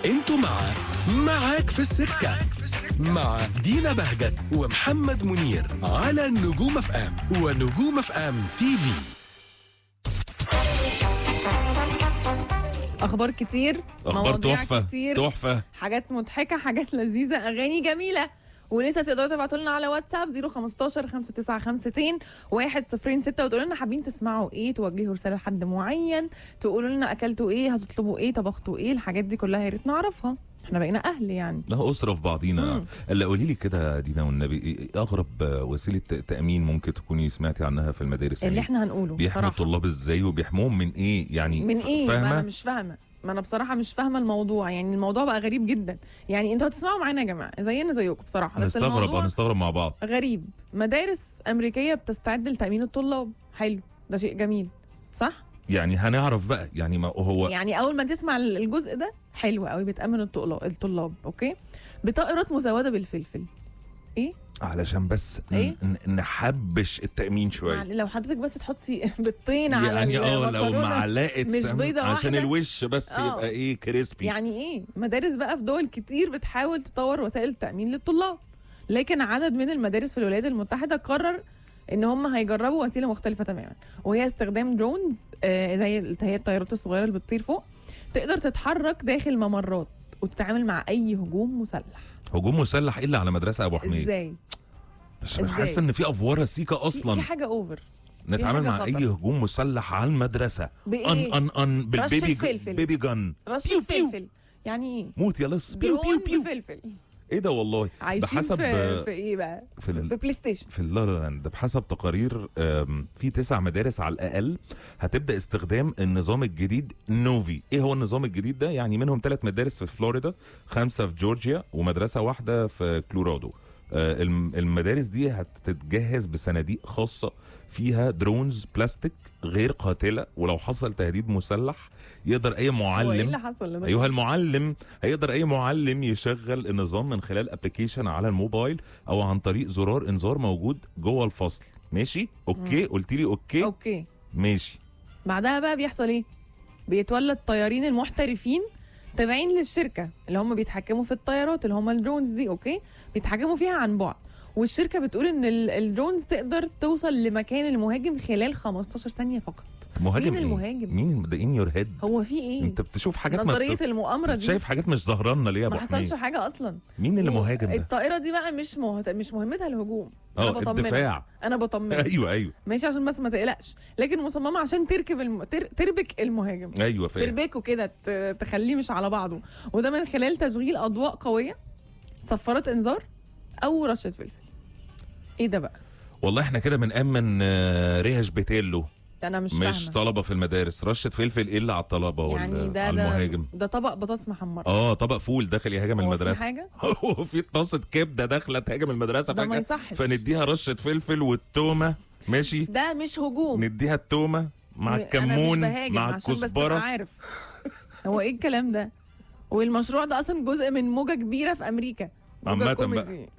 انتوا مع معاك في السكة مع دينا بهجت ومحمد منير على نجوم اف ام ونجوم اف ام تي في اخبار كتير اخبار مواضيع تحفه كتير تحفه حاجات مضحكه حاجات لذيذه اغاني جميله ولسه تقدروا تبعتوا لنا على واتساب 015 5952 106 وتقولوا لنا حابين تسمعوا ايه توجهوا رساله لحد معين تقولوا لنا اكلتوا ايه هتطلبوا ايه طبختوا ايه الحاجات دي كلها يا ريت نعرفها احنا بقينا اهل يعني ده اسره في بعضينا الا قولي لي كده يا دينا والنبي ايه اغرب وسيله تامين ممكن تكوني سمعتي عنها في المدارس اللي يعني احنا هنقوله بيحموا بصراحه الطلاب ازاي وبيحموهم من ايه يعني من ف- ايه ما انا فاهمه مش فاهمه ما انا بصراحه مش فاهمه الموضوع يعني الموضوع بقى غريب جدا يعني انتوا هتسمعوا معانا يا جماعه زينا زيكم بصراحه بس هنستغرب الموضوع هنستغرب مع بعض غريب مدارس امريكيه بتستعد لتامين الطلاب حلو ده شيء جميل صح يعني هنعرف بقى يعني ما هو يعني اول ما تسمع الجزء ده حلو قوي بتامن الطلاب الطلاب اوكي بطائرات مزوده بالفلفل ايه علشان بس ن- إيه؟ ن- نحبش التامين شويه مع- لو حضرتك بس تحطي بيضتين على يعني اه لو المكرونة، معلقه مش سمن بيضة عشان واحدة. الوش بس آه. يبقى ايه كريسبي يعني ايه مدارس بقى في دول كتير بتحاول تطور وسائل التامين للطلاب لكن عدد من المدارس في الولايات المتحده قرر ان هم هيجربوا وسيله مختلفه تماما وهي استخدام درونز آه زي ال- هي الطيارات الصغيره اللي بتطير فوق تقدر تتحرك داخل ممرات وتتعامل مع اي هجوم مسلح هجوم مسلح الا على مدرسه ابو حميد ازاي بس إزاي؟ حاسه ان في افوره سيكا في- اصلا في حاجه اوفر نتعامل حاجة مع خطر. اي هجوم مسلح على المدرسه بإيه؟ ان ان ان بالبيبي رشة فلفل. بيبي جن رشه بيو بيو. فلفل يعني ايه موت يا لص بيو بيو درون بيو بفلفل ايه ده والله عايشين بحسب في, في ايه بقى في ال- في بلاي ستيشن في اللا لا لاند ده بحسب تقارير آم، في تسع مدارس على الاقل هتبدا استخدام النظام الجديد نوفي ايه هو النظام الجديد ده يعني منهم ثلاث مدارس في فلوريدا خمسه في جورجيا ومدرسه واحده في كولورادو آه، الم- المدارس دي هتتجهز بصناديق خاصه فيها درونز بلاستيك غير قاتله ولو حصل تهديد مسلح يقدر اي هو ايه معلم اللي حصل لما ايها المعلم هيقدر اي معلم يشغل النظام من خلال ابلكيشن على الموبايل او عن طريق زرار انذار موجود جوه الفصل ماشي اوكي قلت لي اوكي اوكي ماشي بعدها بقى بيحصل ايه بيتولد طيارين المحترفين تابعين للشركه اللي هم بيتحكموا في الطيارات اللي هم الدرونز دي اوكي بيتحكموا فيها عن بعد والشركه بتقول ان ال- الدرونز تقدر توصل لمكان المهاجم خلال 15 ثانيه فقط مهاجم مين إيه؟ المهاجم؟ مين ده ان يور هيد هو في ايه انت بتشوف حاجات ما نظريه بت- المؤامره دي شايف حاجات مش ظهرنا ليه يا ابو ما حصلش حميد حاجه اصلا مين اللي مهاجم ده الطائره دي بقى مش مهت... مش مهمتها الهجوم انا اه بطمنك الدفاع انا بطمنك ايوه ايوه ماشي عشان بس ما تقلقش لكن مصممه عشان تركب الم... تر... تربك المهاجم ايوه فاهم تربكه كده ت- تخليه مش على بعضه وده من خلال تشغيل اضواء قويه صفارات انذار او رشه فلفل ايه ده بقى والله احنا كده بنأمن آه، ريش بيتيلو ده انا مش, مش فاهمه طلبه في المدارس رشه فلفل ايه اللي على الطلبه وال- يعني ده على ده المهاجم ده طبق بطاطس محمره اه طبق فول داخل يهاجم هو في المدرسه حاجه هو في طاسه كبده داخله تهاجم المدرسه ده ما فجاه يصحش فنديها رشه فلفل والتومه ماشي ده مش هجوم نديها التومه مع أنا الكمون مش بهاجم مع عشان بس تبقى الكزبره عارف هو ايه الكلام ده والمشروع ده اصلا جزء من موجه كبيره في امريكا موجة عامة كوميدي.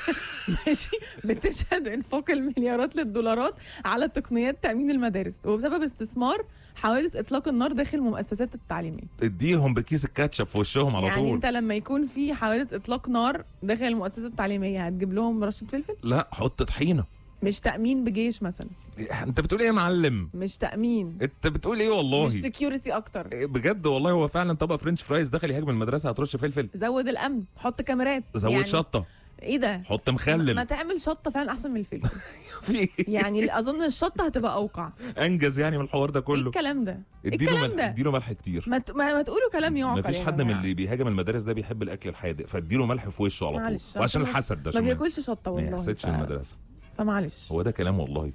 ماشي بتشهد انفاق المليارات للدولارات على تقنيات تامين المدارس وبسبب استثمار حوادث اطلاق النار داخل المؤسسات التعليميه اديهم بكيس الكاتشب في وشهم على يعني طول انت لما يكون في حوادث اطلاق نار داخل المؤسسات التعليميه هتجيب لهم رشه فلفل لا حط طحينه مش تامين بجيش مثلا انت بتقول ايه يا معلم مش تامين انت بتقول ايه والله مش سكيورتي اكتر بجد والله هو فعلا طبق فرنش فرايز دخل يهاجم المدرسه هترش فلفل زود الامن حط كاميرات زود يعني شطه ايه ده حط ما مخلل تعمل شطه فعلا احسن من الفلفل في إيه؟ يعني اظن الشطه هتبقى اوقع انجز يعني من الحوار ده ايه كله الكلام ده ايه اديله الكلام ملح ده اديله ملح كتير ما, ت... ما, ما تقولوا كلام يعقل مفيش يا حد من جماعة. اللي بيهاجم المدارس ده بيحب الاكل الحادق فاديله ملح في وشه على طول معلش وعشان بس الحسد ده ما عشان بياكلش شطه ما والله يحسدش ف... المدرسه فمعلش هو ده كلام والله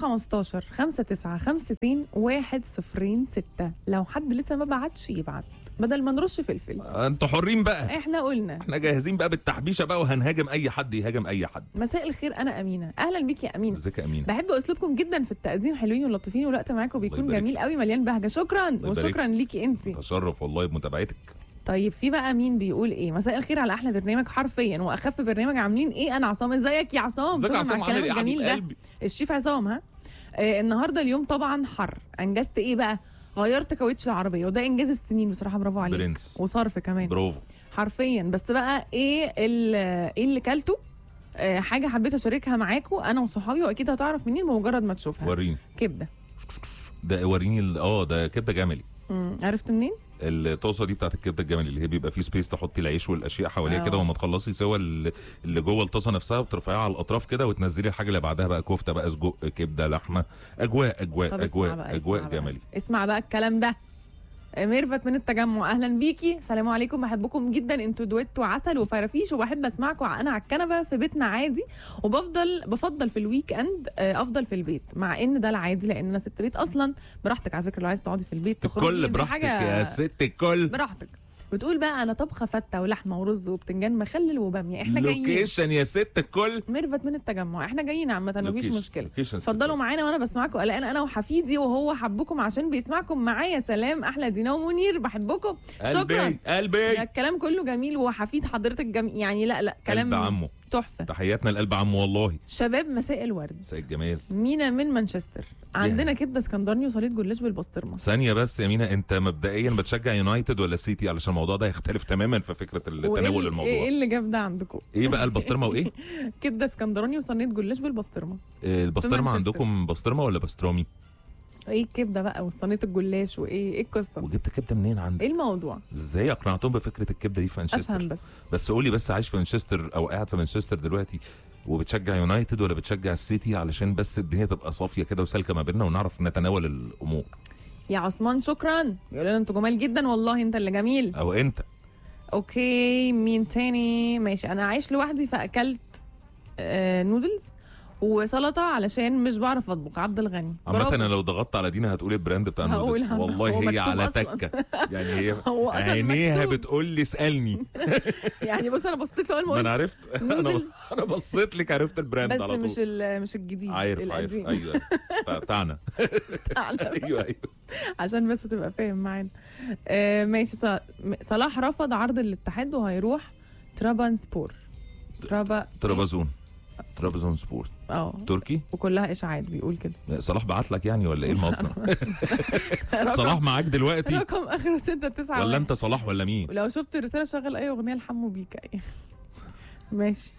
015 59 50 106 لو حد لسه ما بعتش يبعت بدل ما نرش فلفل انتوا حرين بقى احنا قلنا احنا جاهزين بقى بالتحبيشه بقى وهنهاجم اي حد يهاجم اي حد مساء الخير انا امينه اهلا بيك يا امينه ازيك يا امين بحب اسلوبكم جدا في التقديم حلوين ولطيفين والوقت معاكم بيكون يبارك جميل قوي مليان بهجه شكرا يبارك. وشكرا ليكي انت تشرف والله بمتابعتك طيب في بقى مين بيقول ايه مساء الخير على احلى برنامج حرفيا واخف برنامج عاملين ايه انا عصام ازيك يا عصام ازيك يا شكرا عصام على عامل الكلام ايه يا حبيب الجميل ده قلبي الشيف عصام ها آه النهارده اليوم طبعا حر انجزت ايه بقى غيرت كاوتش العربيه وده انجاز السنين بصراحه برافو عليك برنس وصرف كمان برافو حرفيا بس بقى ايه ال- ايه اللي كلته آه، حاجه حبيت اشاركها معاكم انا وصحابي واكيد هتعرف منين بمجرد ما تشوفها وريني كبده ده وريني ال- اه ده كبده جملي مم، عرفت منين الطاسه دي بتاعت الكبده الجملي اللي هي بيبقى فيه سبيس تحطي العيش والاشياء حواليها آه. كده وما تخلصي سوا ال- اللي جوه الطاسه نفسها بترفعيها على الاطراف كده وتنزلي الحاجه اللي بعدها بقى كفته بقى سجق كبده لحمه اجواء اجواء طب اسمع اجواء بقى اجواء اسمع بقى. جملي اسمع بقى الكلام ده ميرفت من التجمع اهلا بيكي سلام عليكم بحبكم جدا انتوا دويت وعسل وفرافيش وبحب اسمعكم انا على الكنبه في بيتنا عادي وبفضل بفضل في الويك اند آه، افضل في البيت مع ان ده العادي لان انا ست بيت اصلا براحتك على فكره لو عايز تقعدي في البيت تخرجي الكل دي براحتك يا ست الكل براحتك بتقول بقى انا طبخه فته ولحمه ورز وبتنجان مخلل وباميه احنا جايين لوكيشن يا ست الكل ميرفت من التجمع احنا جايين عامه مفيش لوكيشن. مشكله لوكيشن ست اتفضلوا الكل. معانا وانا بسمعكم قلقان انا وحفيدي وهو حبكم عشان بيسمعكم معايا سلام احلى دينا ومنير بحبكم شكرا قلبي ده قلبي الكلام كله جميل وحفيد حضرتك جميل يعني لا لا قلب كلام عمه تحفه تحياتنا لقلب عمه والله شباب مساء الورد مساء الجمال مينا من مانشستر عندنا كبده اسكندراني وصليت جلاش بالبسطرمه ثانية بس يا مينا انت مبدئيا بتشجع يونايتد ولا سيتي علشان الموضوع ده يختلف تماما في فكرة وإيه التناول ال- الموضوع ايه اللي جاب ده عندكم ايه بقى البسطرمة وايه؟ كبده اسكندراني وصينيه جلاش بالبسطرمه آه، البسطرمة مانشستر. عندكم بسطرمة ولا بسترومي؟ ايه الكبده بقى وصينيه الجلاش وايه ايه القصه وجبت كبدة منين عندك؟ ايه الموضوع ازاي اقنعتهم بفكرة الكبدة دي في مانشستر؟ افهم بس بس قولي بس عايش في مانشستر او قاعد في مانشستر دلوقتي وبتشجع يونايتد ولا بتشجع السيتي علشان بس الدنيا تبقى صافية كده وسالكة ما بيننا ونعرف نتناول الامور يا عثمان شكرا بيقول لنا انتوا جمال جدا والله انت اللي جميل او انت اوكي مين تاني ماشي انا عايش لوحدي فاكلت آه نودلز وسلطه علشان مش بعرف اطبخ عبد الغني عامة برافو. انا لو ضغطت على دينا هتقول البراند بتاع هقول النودلز عنه. والله هو هي مكتوب على أصلاً. تكة يعني هي هو أصلاً عينيها مكتوب. بتقول لي اسألني يعني بص انا بصيت له اول ما ما انا قلت عرفت انا نودلز. انا بصيت لك عرفت البراند بس على طول مش ال- مش الجديد عارف عارف القديم ايوه بتاع- بتاعنا بتاعنا. ايوه ايوه عشان بس تبقى فاهم معانا آه ماشي ص- م- صلاح رفض عرض الاتحاد وهيروح ترابان سبور ترابا ترابزون ترابزون سبورت اه تركي وكلها اشاعات بيقول كده صلاح بعت لك يعني ولا ايه المصنع صلاح رقم معاك دلوقتي رقم اخره 6 9 ولا انت صلاح ولا مين ولو شفت الرساله شغل اي اغنيه لحمو بيكا ايه ماشي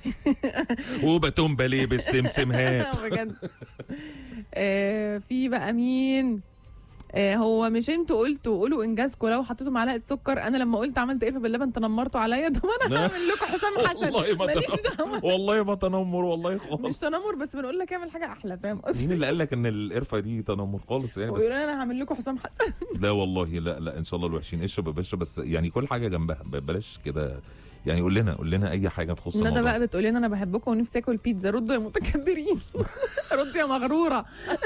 وبتوم باليه بالسمسمهات بجد آه في بقى مين آه هو مش انتوا قلتوا قولوا انجازكم لو حطيتوا معلقه سكر انا لما قلت عملت قرفه باللبن تنمرتوا عليا طب انا لا. هعمل لكم حسام حسن والله ما ماليش تنمر دعوه والله ما تنمر والله مش خالص تنمر بس بنقول لك اعمل حاجه احلى فاهم قصدي مين اللي قال لك ان القرفه دي تنمر خالص يعني بس ويقولوا انا هعمل لكم حسام حسن لا والله لا لا ان شاء الله الوحشين اشرب يا باشا بس يعني كل حاجه جنبها ب- بلاش كده يعني قول لنا قول لنا اي حاجه تخص ندى الموضوع بقى بتقول لنا انا بحبكم ونفسي اكل بيتزا ردوا يا متكبرين ردوا يا مغروره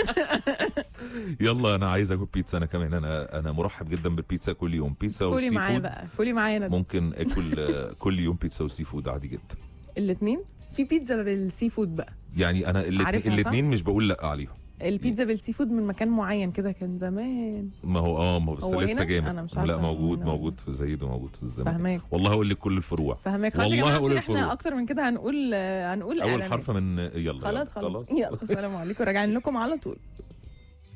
يلا انا عايز اكل بيتزا انا كمان انا انا مرحب جدا بالبيتزا كل يوم بيتزا كلي وسي معايا فود بقى كلي معايا ندى ممكن اكل آه، كل يوم بيتزا وسي فود عادي جدا الاثنين في بيتزا بالسي فود بقى يعني انا عارفها صح؟ الاثنين مش بقول لا عليهم البيتزا بالسي فود من مكان معين كده كان زمان ما هو اه ما هو بس هو لسه هنا؟ جامد أنا مش لا عارفة موجود هنا. موجود في زايد وموجود في الزمالك فهماك والله هقول لك كل الفروع فهماك خلاص يا والله جماعه هقول عشان الفروع. احنا اكتر من كده هنقول هنقول اول إعلانات. حرف من يلا خلاص يلا، خلاص يلا السلام عليكم راجعين لكم على طول